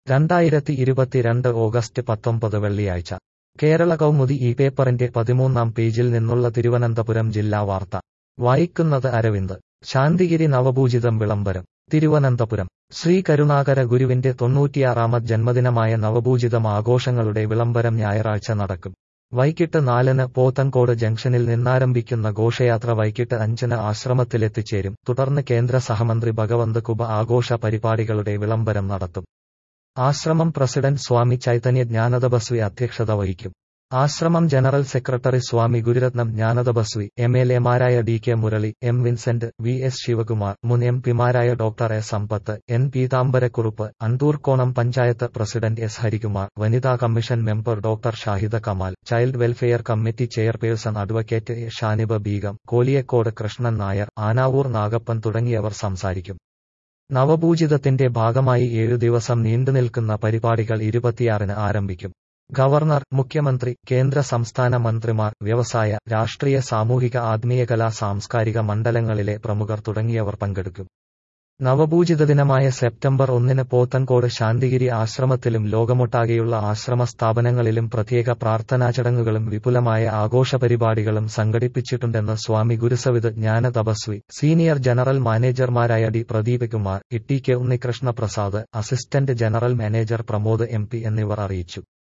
രണ്ടായിരത്തി ഇരുപത്തിരണ്ട് ഓഗസ്റ്റ് പത്തൊമ്പത് വെള്ളിയാഴ്ച കേരള കൗമുദി ഈ പേപ്പറിന്റെ പതിമൂന്നാം പേജിൽ നിന്നുള്ള തിരുവനന്തപുരം ജില്ലാ വാർത്ത വായിക്കുന്നത് അരവിന്ദ് ശാന്തിഗിരി നവപൂജിതം വിളംബരം തിരുവനന്തപുരം ശ്രീ കരുണാകര ഗുരുവിന്റെ തൊണ്ണൂറ്റിയാറാമത് ജന്മദിനമായ നവപൂജിതം ആഘോഷങ്ങളുടെ വിളംബരം ഞായറാഴ്ച നടക്കും വൈകിട്ട് നാലിന് പോത്തൻകോട് ജംഗ്ഷനിൽ നിന്നാരംഭിക്കുന്ന ഘോഷയാത്ര വൈകിട്ട് അഞ്ചിന് ആശ്രമത്തിലെത്തിച്ചേരും തുടർന്ന് കേന്ദ്ര സഹമന്ത്രി ഭഗവന്ത് കുബ ആഘോഷ പരിപാടികളുടെ വിളംബരം നടത്തും ആശ്രമം പ്രസിഡന്റ് സ്വാമി ചൈതന്യ ജ്ഞാനതപസ്വി അധ്യക്ഷത വഹിക്കും ആശ്രമം general secretary Swami Gururathnam Jnanathapaswi M L എമാരായ D K Murali M Vincent V S Sivakumar മുൻ എം പിമാരായ doctor A Sampath N Peethambarakurup Anthoorkonam panchayat president S Harikumar വനിതാ commission member doctor Shahida Kamal child welfare committee chairperson advocate A Shaniba Beegum Koliyakode Krishnan Nair Anavoor Nagappan തുടങ്ങിയവർ സംസാരിക്കും നവപൂജിതത്തിന്റെ ഭാഗമായി ഏഴു ദിവസം നീണ്ടുനിൽക്കുന്ന പരിപാടികൾ ഇരുപത്തിയാറിന് ആരംഭിക്കും ഗവർണർ മുഖ്യമന്ത്രി കേന്ദ്ര സംസ്ഥാന മന്ത്രിമാർ വ്യവസായ രാഷ്ട്രീയ സാമൂഹിക ആത്മീയ കലാ സാംസ്കാരിക മണ്ഡലങ്ങളിലെ പ്രമുഖർ തുടങ്ങിയവർ പങ്കെടുക്കും നവപൂജിത ദിനമായ സെപ്റ്റംബർ ഒന്നിന് പോത്തൻകോട് ശാന്തിഗിരി ആശ്രമത്തിലും ലോകമൊട്ടാകെയുള്ള ആശ്രമ സ്ഥാപനങ്ങളിലും പ്രത്യേക പ്രാർത്ഥനാ ചടങ്ങുകളും വിപുലമായ ആഘോഷ പരിപാടികളും സംഘടിപ്പിച്ചിട്ടുണ്ടെന്ന് സ്വാമി ഗുരുസവിത് ജ്ഞാന തപസ്വി സീനിയർ ജനറൽ മാനേജർമാരായ D Pradeep Kumar E T K Unnikrishna Prasad assistant general manager Pramod M P എന്നിവർ അറിയിച്ചു